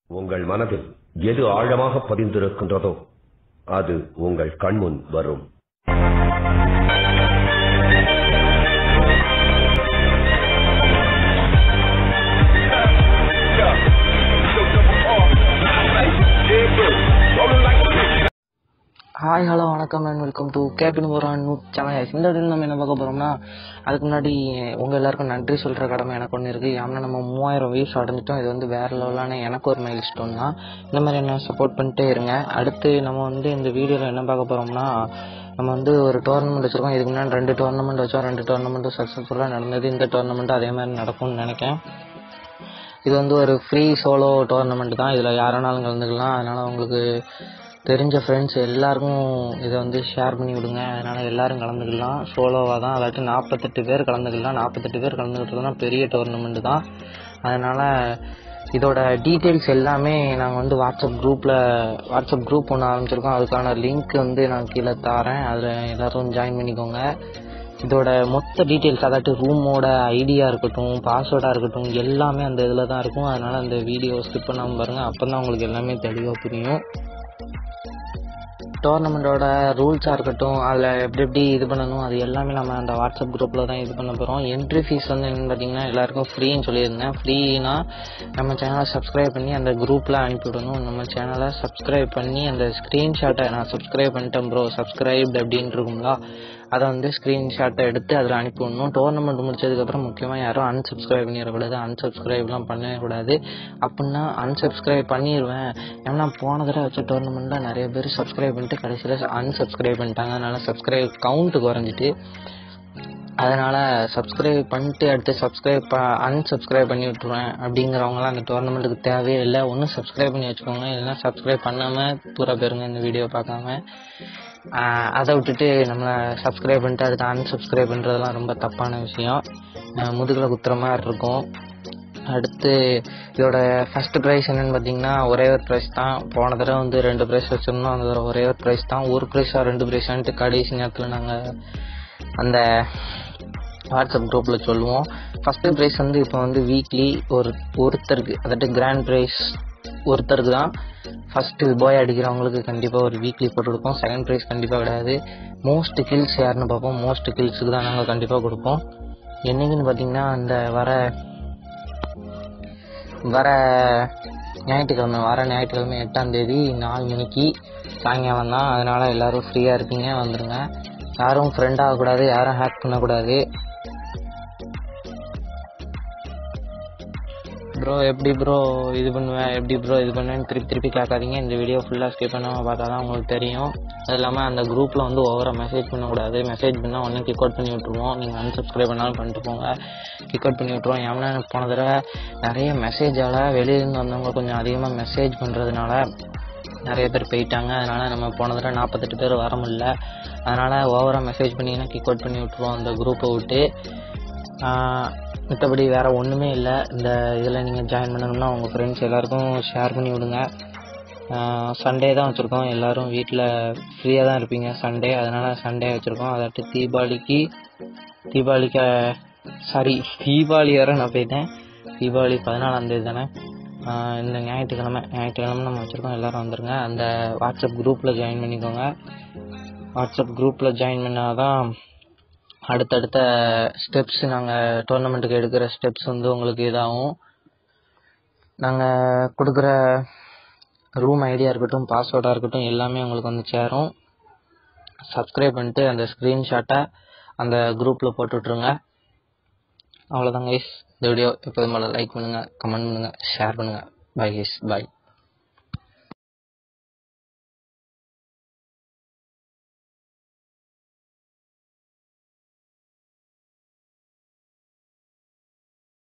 உங்கள் மனதில் எது ஆழமாக பதிந்திருக்கின்றதோ அது உங்கள் கண்முன் வரும் ஹாய் ஹலோ வணக்கம் அண்ட் வெல்கம் டு கேபின் போரான் சேனல் இந்த வீடியோ நம்ம என்ன பார்க்க போகிறோம்னா அதுக்கு முன்னாடி உங்கள் எல்லாருக்கும் நன்றி சொல்கிற கடமை எனக்கு ஒன்று இருக்குது ஏன்னா நம்ம மூவாயிரம் வியூஸ் அடைஞ்சிட்டோம் இது வந்து வேறு லெவலான எனக்கு ஒரு மைல் ஸ்டோன் தான் இந்த மாதிரி என்ன சப்போர்ட் பண்ணிட்டே இருங்க அடுத்து நம்ம வந்து இந்த வீடியோவில் என்ன பார்க்க போகிறோம்னா நம்ம வந்து ஒரு டோர்னமெண்ட் வச்சுருக்கோம் இதுக்கு முன்னாடி ரெண்டு டோர்னமெண்ட் வச்சோம் ரெண்டு டோர்னமெண்ட்டும் சக்ஸஸ்ஃபுல்லாக நடந்தது இந்த டோர்னமெண்ட்டும் அதே மாதிரி நடக்கும்னு நினைக்கிறேன் இது வந்து ஒரு ஃப்ரீ சோலோ டோர்னமெண்ட் தான் இதில் யாரானாலும் கலந்துக்கலாம் அதனால் உங்களுக்கு தெரிஞ்ச ஃப்ரெண்ட்ஸ் எல்லாருக்கும் இதை வந்து ஷேர் பண்ணி விடுங்க அதனால் எல்லாரும் கலந்துக்கலாம் சோலோவாக தான் அதாட்டி நாற்பத்தெட்டு பேர் கலந்துக்கலாம் நாற்பத்தெட்டு பேர் கலந்துக்கிட்டதுனா பெரிய டோர்னமெண்ட் தான் அதனால் இதோட டீட்டெயில்ஸ் எல்லாமே நாங்கள் வந்து வாட்ஸ்அப் குரூப்பில் வாட்ஸ்அப் குரூப் ஒன்று ஆரம்பிச்சிருக்கோம் அதுக்கான லிங்க் வந்து நான் கீழே தரேன் அதில் எல்லோரும் ஜாயின் பண்ணிக்கோங்க இதோட மொத்த டீட்டெயில்ஸ் அதாட்டு ரூமோட ஐடியா இருக்கட்டும் பாஸ்வேர்டாக இருக்கட்டும் எல்லாமே அந்த இதில் தான் இருக்கும் அதனால் அந்த வீடியோ ஸ்கிப் பண்ணாமல் பாருங்கள் அப்போ தான் உங்களுக்கு எல்லாமே தெளிவாக புரியும் டோர்னமெண்ட்டோட ரூல்ஸாக இருக்கட்டும் அதில் எப்படி எப்படி இது பண்ணணும் அது எல்லாமே நம்ம அந்த வாட்ஸ்அப் குரூப்பில் தான் இது பண்ண போகிறோம் என்ட்ரி ஃபீஸ் வந்து என்னென்னு பார்த்தீங்கன்னா எல்லாருக்கும் ஃப்ரீன்னு சொல்லியிருந்தேன் ஃப்ரீனா நம்ம சேனலை சப்ஸ்கிரைப் பண்ணி அந்த குரூப்பில் அனுப்பிவிடணும் நம்ம சேனலை சப்ஸ்கிரைப் பண்ணி அந்த ஸ்க்ரீன்ஷாட்டை நான் சப்ஸ்கிரைப் பண்ணிட்டேன் ப்ரோ சப்ஸ்கிரைப்டு அப்படின்னு இருக்குங்களா அதை வந்து ஸ்க்ரீன்ஷாட்டை எடுத்து அதில் அனுப்பி விடணும் டோர்னமெண்ட் முடிச்சதுக்கப்புறம் முக்கியமாக யாரும் அன்சப்ஸ்கிரைப் பண்ணிடக்கூடாது அன்சப்ஸ்கிரைப்லாம் பண்ணவே கூடாது அப்படின்னா அன்சப்ஸ்கிரைப் பண்ணிடுவேன் ஏன்னா போன தடவை வச்ச டோர்னமெண்ட்டில் நிறைய பேர் சப்ஸ்கிரைப் பண்ணிட்டு கடைசியில் அன்சப்ஸ்கிரைப் பண்ணிட்டாங்க அதனால் சப்ஸ்கிரைப் கவுண்ட் குறைஞ்சிட்டு அதனால் சப்ஸ்கிரைப் பண்ணிட்டு அடுத்து சப்ஸ்கிரைப் ப அன்சப்ஸ்கிரைப் பண்ணி விட்ருவேன் அப்படிங்கிறவங்களாம் அந்த டோர்னமெண்ட்டுக்கு தேவையே இல்லை ஒன்றும் சப்ஸ்கிரைப் பண்ணி வச்சுக்கோங்க இல்லைன்னா சப்ஸ்கிரைப் பண்ணாமல் தூர போயிருங்க இந்த வீடியோ பார்க்காம அதை விட்டுட்டு நம்மளை சப்ஸ்கிரைப் பண்ணிட்டு அடுத்து அன்சப்ஸ்கிரைப் பண்ணுறதுலாம் ரொம்ப தப்பான விஷயம் முதுகில் குத்துற மாதிரி இருக்கும் அடுத்து இதோட ஃபஸ்ட்டு ப்ரைஸ் என்னென்னு பார்த்தீங்கன்னா ஒரே ஒரு ப்ரைஸ் தான் போன தடவை வந்து ரெண்டு ப்ரைஸ் வச்சுருந்தோம் அந்த தடவை ஒரே ஒரு ப்ரைஸ் தான் ஒரு ப்ரைஸாக ரெண்டு ப்ரைஸான்ட்டு கடைசி நேரத்தில் நாங்கள் அந்த வாட்ஸ்அப் குரூப்பில் சொல்லுவோம் ஃபஸ்ட்டு ப்ரைஸ் வந்து இப்போ வந்து வீக்லி ஒரு ஒருத்தருக்கு அதாட்டு கிராண்ட் ப்ரைஸ் ஒருத்தருக்கு தான் ஃபஸ்ட்டு போய் அடிக்கிறவங்களுக்கு கண்டிப்பாக ஒரு வீக்லி போட்டு கொடுப்போம் செகண்ட் ப்ரைஸ் கண்டிப்பாக கிடையாது மோஸ்ட் கில்ஸ் யாருன்னு பார்ப்போம் மோஸ்ட் கில்ஸுக்கு தான் நாங்கள் கண்டிப்பாக கொடுப்போம் என்றைக்குன்னு பார்த்தீங்கன்னா அந்த வர வர ஞாயிற்றுக்கிழமை வர ஞாயிற்றுக்கிழமை எட்டாம் தேதி நாலு மணிக்கு சாயங்காலம் தான் அதனால் எல்லோரும் ஃப்ரீயாக இருப்பீங்க வந்துடுங்க யாரும் ஃப்ரெண்ட் ஆகக்கூடாது யாரும் ஹேக் பண்ணக்கூடாது ப்ரோ எப்படி ப்ரோ இது பண்ணுவேன் எப்படி ப்ரோ இது பண்ணுவேன்னு திருப்பி திருப்பி கேட்காதீங்க இந்த வீடியோ ஃபுல்லாக ஸ்கிப் பண்ணாமல் பார்த்தா தான் உங்களுக்கு தெரியும் அது இல்லாமல் அந்த குரூப்பில் வந்து ஓவராக மெசேஜ் பண்ணக்கூடாது மெசேஜ் பண்ணால் ஒன்று கிக் அவுட் பண்ணி விட்ருவோம் நீங்கள் அன்சப்ஸ்கிரைப் பண்ணாலும் பண்ணிட்டு போங்க கிக் அவுட் பண்ணி விட்ருவோம் ஏன்னா எனக்கு போன தடவை நிறைய மெசேஜால் வெளியிலேருந்து வந்தவங்க கொஞ்சம் அதிகமாக மெசேஜ் பண்ணுறதுனால நிறைய பேர் போயிட்டாங்க அதனால் நம்ம போன தடவை நாற்பத்தெட்டு பேர் வர முடியல அதனால் ஓவராக மெசேஜ் பண்ணிங்கன்னா கிக் அவுட் பண்ணி விட்ருவோம் அந்த குரூப்பை விட்டு மற்றபடி வேறு ஒன்றுமே இல்லை இந்த இதில் நீங்கள் ஜாயின் பண்ணணும்னா உங்கள் ஃப்ரெண்ட்ஸ் எல்லாருக்கும் ஷேர் பண்ணி விடுங்க சண்டே தான் வச்சுருக்கோம் எல்லோரும் வீட்டில் ஃப்ரீயாக தான் இருப்பீங்க சண்டே அதனால் சண்டே வச்சுருக்கோம் அதாட்டு தீபாவளிக்கு தீபாவளிக்கு சாரி தீபாவளி வர நான் போயிட்டேன் தீபாவளி பதினாலாந்தேதி தானே இந்த ஞாயிற்றுக்கிழமை ஞாயிற்றுக்கிழமை நம்ம வச்சுருக்கோம் எல்லோரும் வந்துடுங்க அந்த வாட்ஸ்அப் குரூப்பில் ஜாயின் பண்ணிக்கோங்க வாட்ஸ்அப் குரூப்பில் ஜாயின் பண்ணால் தான் அடுத்தடுத்த ஸ்டெப்ஸ் நாங்கள் டோர்னமெண்ட்டுக்கு எடுக்கிற ஸ்டெப்ஸ் வந்து உங்களுக்கு இதாகும் நாங்கள் கொடுக்குற ரூம் ஐடியா இருக்கட்டும் பாஸ்வேர்டாக இருக்கட்டும் எல்லாமே உங்களுக்கு வந்து சேரும் சப்ஸ்கிரைப் பண்ணிட்டு அந்த ஸ்க்ரீன்ஷாட்டை அந்த குரூப்பில் போட்டு விட்ருங்க அவ்வளோதான் கைஸ் இந்த வீடியோ எப்போதும் போல் லைக் பண்ணுங்கள் கமெண்ட் பண்ணுங்கள் ஷேர் பண்ணுங்கள் பை கைஸ் பாய்